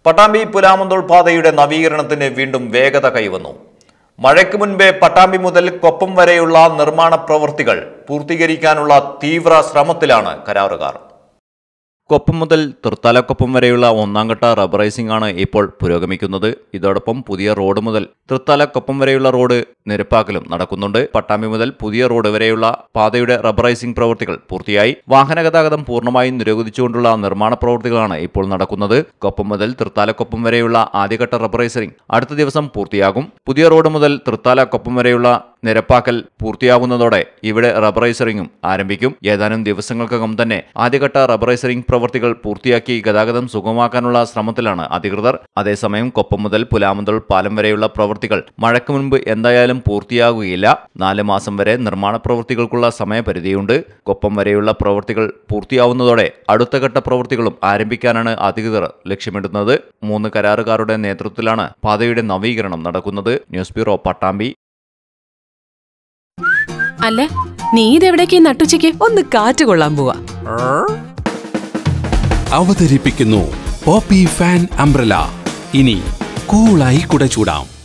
പട്ടാമ്പി പുലാമന്തോൾ പാതയുടെ നവീകരണത്തിന് വീണ്ടും വേഗത കൈവന്നു മഴയ്ക്ക് മുൻപേ പട്ടാമ്പി മുതൽ കൊപ്പം വരെയുള്ള നിർമ്മാണ പ്രവൃത്തികൾ പൂർത്തീകരിക്കാനുള്ള തീവ്ര ശ്രമത്തിലാണ് കരാറുകാർ കൊപ്പം മുതൽ തൃത്താലക്കൊപ്പം വരെയുള്ള ഒന്നാംഘട്ട റബ്ബറൈസിംഗ് ആണ് ഇപ്പോൾ പുരോഗമിക്കുന്നത് ഇതോടൊപ്പം പുതിയ റോഡ് മുതൽ തൃത്താലക്കൊപ്പം വരെയുള്ള റോഡ് നിരപ്പാക്കലും നടക്കുന്നുണ്ട് പട്ടാമ്പി മുതൽ പുതിയ റോഡ് വരെയുള്ള പാതയുടെ റബ്ബറൈസിംഗ് പ്രവൃത്തികൾ പൂർത്തിയായി വാഹന ഗതാഗതം പൂർണ്ണമായും നിരോധിച്ചുകൊണ്ടുള്ള നിർമ്മാണ പ്രവൃത്തികളാണ് ഇപ്പോൾ നടക്കുന്നത് കൊപ്പം മുതൽ തൃത്താലക്കൊപ്പം വരെയുള്ള ആദ്യഘട്ട റബ്ബറൈസിംഗ് അടുത്ത ദിവസം പൂർത്തിയാകും പുതിയ റോഡ് മുതൽ തൃത്താലക്കൊപ്പം വരെയുള്ള നിരപ്പാക്കൽ പൂർത്തിയാകുന്നതോടെ ഇവിടെ റബ്ബറൈസറിംഗും ആരംഭിക്കും ഏതാനും ദിവസങ്ങൾക്കകം തന്നെ ആദ്യഘട്ട റബ്ബറൈസറിംഗ് പ്രവൃത്തികൾ പൂർത്തിയാക്കി ഗതാഗതം സുഗമമാക്കാനുള്ള ശ്രമത്തിലാണ് അധികൃതർ അതേസമയം കൊപ്പം മുതൽ പുലാമന്തൾ പാലം വരെയുള്ള പ്രവൃത്തികൾ മഴയ്ക്ക് മുൻപ് എന്തായാലും പൂർത്തിയാകുകയില്ല നാല് മാസം വരെ നിർമ്മാണ പ്രവൃത്തികൾക്കുള്ള സമയപരിധിയുണ്ട് കൊപ്പം വരെയുള്ള പ്രവൃത്തികൾ പൂർത്തിയാവുന്നതോടെ അടുത്ത ഘട്ട പ്രവൃത്തികളും ആരംഭിക്കാനാണ് അധികൃതർ ലക്ഷ്യമിടുന്നത് മൂന്ന് കരാറുകാരുടെ നേതൃത്വത്തിലാണ് പാതയുടെ നവീകരണം നടക്കുന്നത് ന്യൂസ് ബ്യൂറോ പട്ടാമ്പി അല്ല നീ ഇതെവിടേക്ക് നട്ടുച്ചയ്ക്ക് ഒന്ന് കാറ്റ് കൊള്ളാൻ പോവാ അവതരിപ്പിക്കുന്നു പോപ്പി ഫാൻ അംബ്രല ഇനി കൂളായി കുട ചൂടാം